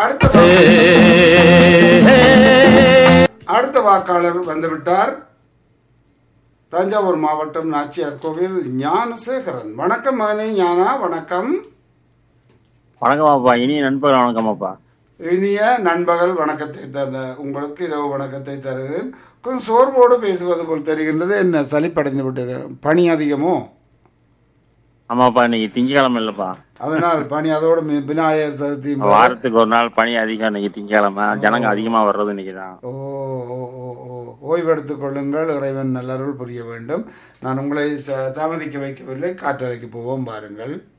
அடுத்த வாக்காளர் அடுத்த வாக்காளர் வந்துவிட்டார் தஞ்சாவூர் மாவட்டம் நாச்சியார் கோவில் ஞானசேகரன் வணக்கம் மகனே ஞானா வணக்கம் வணக்கமாப்பா இனிய நண்பர்கள் வணக்கமாப்பா இனிய நண்பகல் வணக்கத்தை தந்த உங்களுக்கு இரவு வணக்கத்தை தருகிறேன் கொஞ்சம் சோர்வோடு பேசுவது போல் தெரிகின்றது என்ன சலிப்படைந்து விட்டு பணி அதிகமோ ஆமாப்பா இன்னைக்கு திங்கக்கிழமை இல்லப்பா அதனால் பணி அதோடு மி- விநாயகர் சதுர்த்தி வாரத்துக்கு ஒரு நாள் பனி அதிகம் இன்னைக்கு திங்கக்கிழமை ஜனங்க அதிகமா வர்றது இன்னைக்கு தான் ஓ ஓ ஓ ஓ ஓய்வெடுத்துக் கொள்ளுங்கள் இறைவன் நல்லருள் புரிய வேண்டும் நான் உங்களை ச- தாமதிக்க வைக்கவில்லை காற்றலைக்கு போவோம் பாருங்கள்